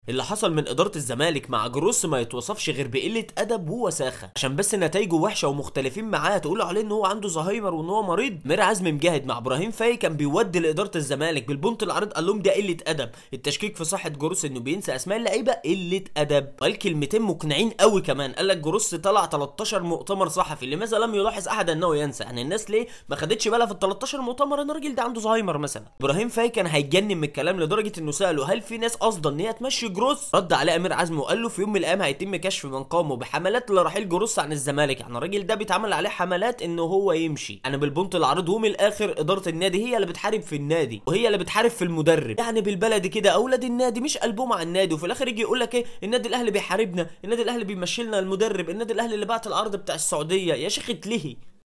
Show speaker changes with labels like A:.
A: اللي حصل من إدارة الزمالك مع جروس ما يتوصفش غير بقلة أدب ووساخة عشان بس نتائجه وحشة ومختلفين معاه تقولوا عليه إن هو عنده زهايمر وإن هو مريض مير عزمي مجاهد مع إبراهيم فاي كان بيودي لإدارة الزمالك بالبنط العريض قال لهم ده قلة أدب التشكيك في صحة جروس إنه بينسى أسماء اللعيبة قلة أدب قال كلمتين مقنعين قوي كمان قال لك جروس طلع 13 مؤتمر صحفي لماذا لم يلاحظ أحد أنه ينسى يعني الناس ليه ما خدتش بالها في ال 13 مؤتمر إن الراجل ده عنده زهايمر مثلا إبراهيم فاي كان هيتجنن من الكلام لدرجة إنه سأله هل في ناس قاصدة إن هي تمشي جروس رد عليه امير عزمي وقال له في يوم من الايام هيتم كشف من قامه بحملات لرحيل جروس عن الزمالك يعني الراجل ده بيتعمل عليه حملات ان هو يمشي يعني بالبنط العريض ومن الاخر اداره النادي هي اللي بتحارب في النادي وهي اللي بتحارب في المدرب يعني بالبلدي كده اولاد النادي مش قلبهم مع النادي وفي الاخر يجي يقول لك ايه النادي الاهلي بيحاربنا النادي الاهلي بيمشي لنا المدرب النادي الاهلي اللي بعت العرض بتاع السعوديه يا شيخ اتلهي